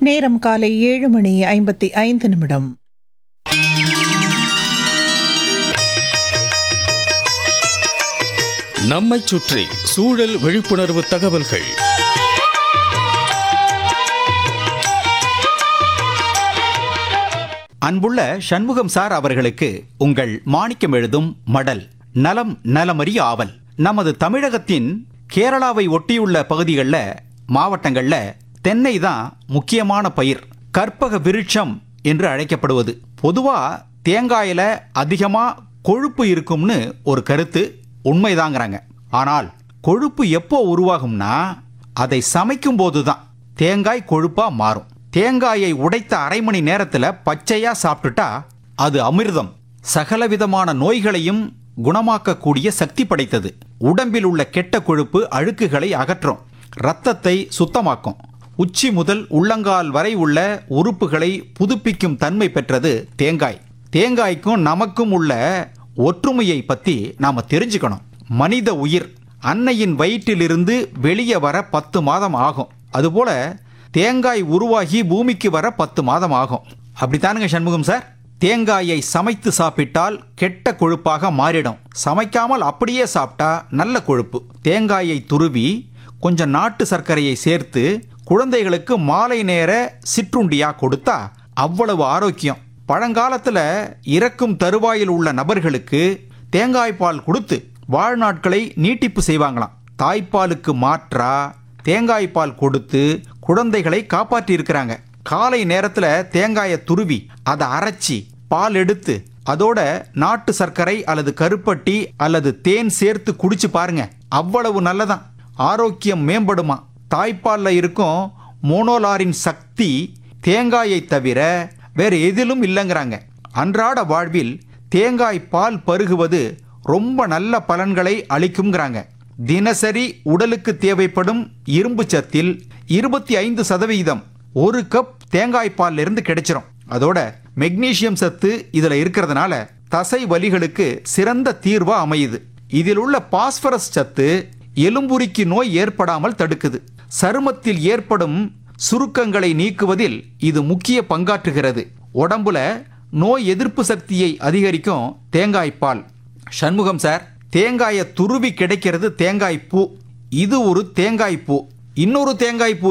நேரம் காலை ஏழு மணி ஐம்பத்தி ஐந்து நிமிடம் நம்மைச் சுற்றி சூழல் விழிப்புணர்வு தகவல்கள் அன்புள்ள சண்முகம் சார் அவர்களுக்கு உங்கள் மாணிக்கம் எழுதும் மடல் நலம் நலமறி ஆவல் நமது தமிழகத்தின் கேரளாவை ஒட்டியுள்ள பகுதிகளில் மாவட்டங்களில் தென்னை தான் முக்கியமான பயிர் கற்பக விருட்சம் என்று அழைக்கப்படுவது பொதுவா தேங்காயில அதிகமா கொழுப்பு இருக்கும்னு ஒரு கருத்து உண்மைதாங்கிறாங்க ஆனால் கொழுப்பு எப்போ உருவாகும்னா அதை சமைக்கும் போதுதான் தேங்காய் கொழுப்பா மாறும் தேங்காயை உடைத்த அரை மணி நேரத்துல பச்சையா சாப்பிட்டுட்டா அது அமிர்தம் சகலவிதமான நோய்களையும் குணமாக்கக்கூடிய சக்தி படைத்தது உடம்பில் உள்ள கெட்ட கொழுப்பு அழுக்குகளை அகற்றும் இரத்தத்தை சுத்தமாக்கும் உச்சி முதல் உள்ளங்கால் வரை உள்ள உறுப்புகளை புதுப்பிக்கும் தன்மை பெற்றது தேங்காய் தேங்காய்க்கும் நமக்கும் உள்ள ஒற்றுமையை பத்தி நாம தெரிஞ்சுக்கணும் மனித உயிர் அன்னையின் வயிற்றிலிருந்து வெளியே வர பத்து மாதம் ஆகும் அதுபோல தேங்காய் உருவாகி பூமிக்கு வர பத்து மாதம் ஆகும் அப்படித்தானுங்க சண்முகம் சார் தேங்காயை சமைத்து சாப்பிட்டால் கெட்ட கொழுப்பாக மாறிடும் சமைக்காமல் அப்படியே சாப்பிட்டா நல்ல கொழுப்பு தேங்காயை துருவி கொஞ்சம் நாட்டு சர்க்கரையை சேர்த்து குழந்தைகளுக்கு மாலை நேர சிற்றுண்டியா கொடுத்தா அவ்வளவு ஆரோக்கியம் பழங்காலத்துல இறக்கும் தருவாயில் உள்ள நபர்களுக்கு தேங்காய் பால் கொடுத்து வாழ்நாட்களை நீட்டிப்பு செய்வாங்களாம் தாய்ப்பாலுக்கு மாற்றா தேங்காய் பால் கொடுத்து குழந்தைகளை காப்பாற்றி இருக்கிறாங்க காலை நேரத்துல தேங்காயை துருவி அதை அரைச்சி பால் எடுத்து அதோட நாட்டு சர்க்கரை அல்லது கருப்பட்டி அல்லது தேன் சேர்த்து குடிச்சு பாருங்க அவ்வளவு நல்லதான் ஆரோக்கியம் மேம்படுமா தாய்ப்பால்ல இருக்கும் மோனோலாரின் சக்தி தேங்காயை தவிர வேற எதிலும் இல்லைங்கிறாங்க அன்றாட வாழ்வில் தேங்காய் பால் பருகுவது ரொம்ப நல்ல பலன்களை அளிக்குங்கிறாங்க தினசரி உடலுக்கு தேவைப்படும் இரும்பு சத்தில் இருபத்தி ஐந்து சதவிகிதம் ஒரு கப் தேங்காய் பால்ல இருந்து கிடைச்சிரும் அதோட மெக்னீசியம் சத்து இதுல இருக்கிறதுனால தசை வலிகளுக்கு சிறந்த தீர்வா அமையுது இதில் உள்ள பாஸ்பரஸ் சத்து எலும்புரிக்கு நோய் ஏற்படாமல் தடுக்குது சருமத்தில் ஏற்படும் சுருக்கங்களை நீக்குவதில் இது முக்கிய பங்காற்றுகிறது உடம்புல நோய் எதிர்ப்பு சக்தியை அதிகரிக்கும் தேங்காய் பால் சண்முகம் சார் தேங்காயை துருவி கிடைக்கிறது தேங்காய் பூ இது ஒரு தேங்காய் பூ இன்னொரு தேங்காய் பூ